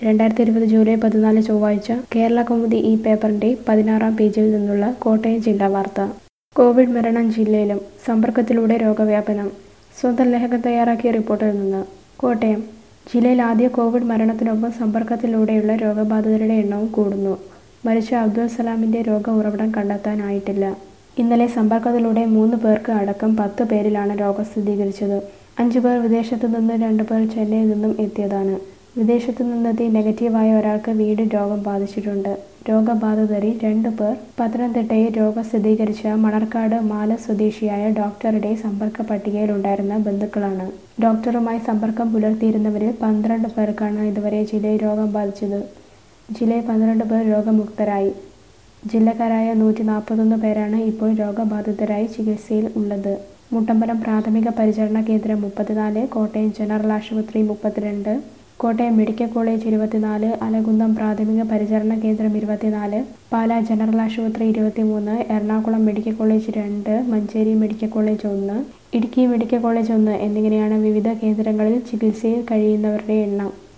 രണ്ടായിരത്തി ഇരുപത് ജൂലൈ പതിനാല് ചൊവ്വാഴ്ച കേരള കൗമുദി ഈ പേപ്പറിന്റെ പതിനാറാം പേജിൽ നിന്നുള്ള കോട്ടയം ജില്ലാ വാർത്ത കോവിഡ് മരണം ജില്ലയിലും സമ്പർക്കത്തിലൂടെ രോഗവ്യാപനം സ്വന്തം ലേഖകൻ തയ്യാറാക്കിയ റിപ്പോർട്ടിൽ നിന്ന് കോട്ടയം ജില്ലയിൽ ആദ്യ കോവിഡ് മരണത്തിനൊപ്പം സമ്പർക്കത്തിലൂടെയുള്ള രോഗബാധിതരുടെ എണ്ണവും കൂടുന്നു മരിച്ച അബ്ദുൽ സലാമിന്റെ രോഗ ഉറവിടം കണ്ടെത്താനായിട്ടില്ല ഇന്നലെ സമ്പർക്കത്തിലൂടെ മൂന്ന് പേർക്ക് അടക്കം പത്ത് പേരിലാണ് രോഗം സ്ഥിരീകരിച്ചത് അഞ്ചു പേർ വിദേശത്തു നിന്ന് രണ്ടു പേർ ചെന്നൈയിൽ നിന്നും എത്തിയതാണ് വിദേശത്തു നിന്നെത്തി നെഗറ്റീവായ ഒരാൾക്ക് വീണ്ടും രോഗം ബാധിച്ചിട്ടുണ്ട് രോഗബാധിതരിൽ രണ്ടു പേർ പത്തനംതിട്ടയിൽ രോഗം സ്ഥിരീകരിച്ച മണർക്കാട് മാല സ്വദേശിയായ ഡോക്ടറുടെ സമ്പർക്ക പട്ടികയിലുണ്ടായിരുന്ന ബന്ധുക്കളാണ് ഡോക്ടറുമായി സമ്പർക്കം പുലർത്തിയിരുന്നവരിൽ പന്ത്രണ്ട് പേർക്കാണ് ഇതുവരെ ജില്ലയിൽ രോഗം ബാധിച്ചത് ജില്ലയിൽ പന്ത്രണ്ട് പേർ രോഗമുക്തരായി ജില്ലക്കാരായ നൂറ്റി നാൽപ്പത്തൊന്ന് പേരാണ് ഇപ്പോൾ രോഗബാധിതരായി ചികിത്സയിൽ ഉള്ളത് മുട്ടമ്പലം പ്രാഥമിക പരിചരണ കേന്ദ്രം മുപ്പത്തിനാല് കോട്ടയം ജനറൽ ആശുപത്രി മുപ്പത്തിരണ്ട് കോട്ടയം മെഡിക്കൽ കോളേജ് ഇരുപത്തിനാല് അലകുന്നം പ്രാഥമിക പരിചരണ കേന്ദ്രം ഇരുപത്തിനാല് പാലാ ജനറൽ ആശുപത്രി ഇരുപത്തിമൂന്ന് എറണാകുളം മെഡിക്കൽ കോളേജ് രണ്ട് മഞ്ചേരി മെഡിക്കൽ കോളേജ് ഒന്ന് ഇടുക്കി മെഡിക്കൽ കോളേജ് ഒന്ന് എന്നിങ്ങനെയാണ് വിവിധ കേന്ദ്രങ്ങളിൽ ചികിത്സയിൽ കഴിയുന്നവരുടെ എണ്ണം